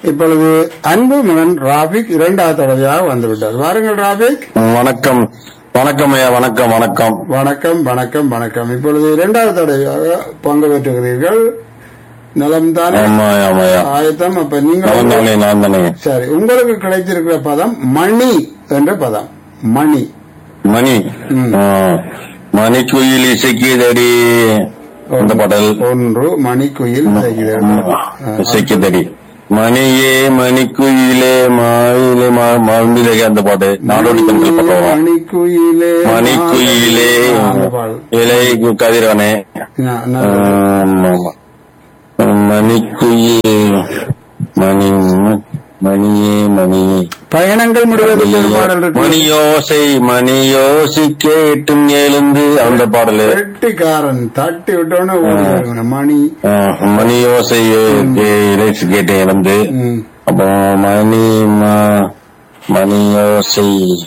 இப்பொழுது அன்பு மகன் ராபிக் இரண்டாவது தடவையாக வந்துவிட்டார் வாருங்கள் ராபிக் வணக்கம் வணக்கம் ஐயா வணக்கம் வணக்கம் வணக்கம் வணக்கம் வணக்கம் இப்பொழுது இரண்டாவது தடவையாக பங்கு பெற்றுகிறீர்கள் நலம் தானே ஆமா ஆமாயா ஆயத்தம் அப்ப நான் நீங்கள் தானே நான் தானே சரி உங்களுக்கு கிடைத்திருக்கிற பதம் மணி என்ற பதம் மணி மணி ம். ஆ, மணி குயில் இசைக்குதடி அந்த பாடல் ஒன்று மணிக்குயில் செய்கிறது. ஆ, இசைக்குதடி மணியே மணிக்குயிலே மாயிலே மருந்திலே அந்த பாட்டு நாடோடி பெண்கள் பக்கம் மணிக்குயிலே மணிக்குயிலே ஆ, அந்த பாடல். இலை கதிரவனே ந- ந- ஆமா, ஆமா. மணிக்குயில் மணி மணியே மணியே பயணங்கள் முடிவதில் ஒரு பாடல் இருக்கு மணியோசை மணியோசி கேட்டும் எழுந்து அந்த பாடலு வெட்டிக்காரன் தட்டி விட்டோன்னு ஓடி வருகிறான். மணி ஆஹ், மணியோசை இறைச்சி கேட்டு எழுந்து ம். அப்போ மணி ம- மணியோசை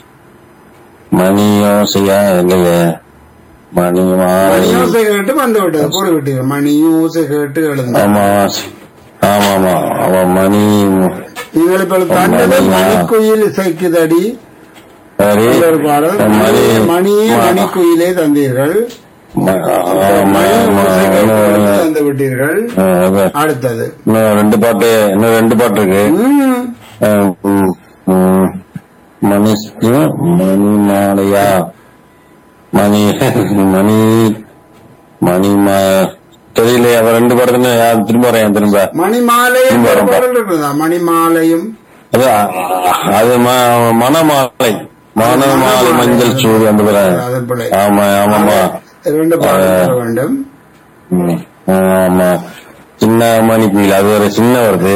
மணியோசையா இல்லையே மணி மாலை மணியோசை கேட்டு வந்து விட்டது போடு விட்டீர்கள் மணியோசை கேட்டு எழுந்து ஆமா ஆமா ஆமா அவன் மணி நீங்கள் இப்ப தந்தது மணிக்குயில் இசைக்குதடி சரி என்ற ஒரு பாடல் மணி மணியே மணிக்குயிலே தந்தீர்கள் ம- ஆ, மணி ம- ஓசை கேட்டு எழுந்து ம- தந்து விட்டீர்கள் ஆ, அதான். அடுத்தது இன்னும் ரெண்டு பாட்டு இன்னும் ரெண்டு பாட்டு இருக்கு ம். அஹ், ம், ம். மணி மணி மாலையா மணி மணி மணி மா தெரியலையே அவன் ரெண்டு பாடத்துல யார் திரும்ப வரேன் திரும்ப மணிமாலையும் ம், ஒரு வரும். பாடல் இருக்குதா மணிமாலையும் அது அது ம- மணமாலை மணமாலை மஞ்சள் சூடு அந்த பேர அதன் பிள்ளை ஆமா ஆமாமா ரெண்டு பாடல் தர வேண்டும் ம், ஆமா சின்ன மணி குயில் அது ஒரு சின்ன வருது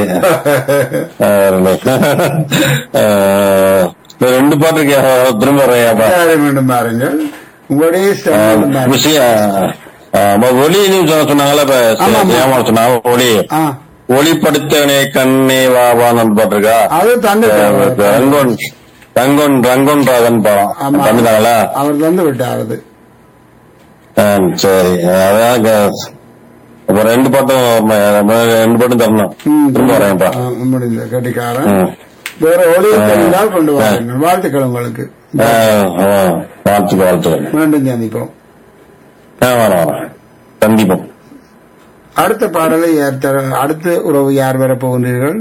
அஹ், இந்த ரெண்டு பாட்டு இருக்கே திரும்ப வரேன்ப்பா யாரை வேண்டும் பாருங்கள் உங்களுடைய இஷ்டம் வேண்டும் பாருங்கள். விஷயம் ஒளி சொன்னாங்களா இப்ப ஆமா, ஆமா. ஏமா சொன்னாங்க ஒளி ஆ, ஒளிப்படுத்தவனே கண்ணே வா வான்னு பாட்டு இருக்கா அது தந்து ரங்கோன் ரங்கோன் ரங்கோன் ராகன் படம் ஆமா. தந்துட்டாங்களா அவர் தந்து விட்டாரது ஆ, சரி அதான் க- அப்ப ரெண்டு பாட்டும் ம- ரெண்டு பாட்டும் தரணும் திரும்ப வரேன்ப்பா ஆ, முடிந்த கட்டிக்காரன் ம். வேற ஒளி தெரிந்தால் கொண்டு வாருங்கள் வாழ்த்துக்கள் உங்களுக்கு ஆ, ஆ, வாழ்த்துக்க வாழ்த்துக்க மீண்டும் சந்திப்போம் ஆ வரேன் வரேன் சந்திப்போம் அடுத்த பாடலை யார் தர அடுத்த உறவு யார் வர போகின்றீர்கள்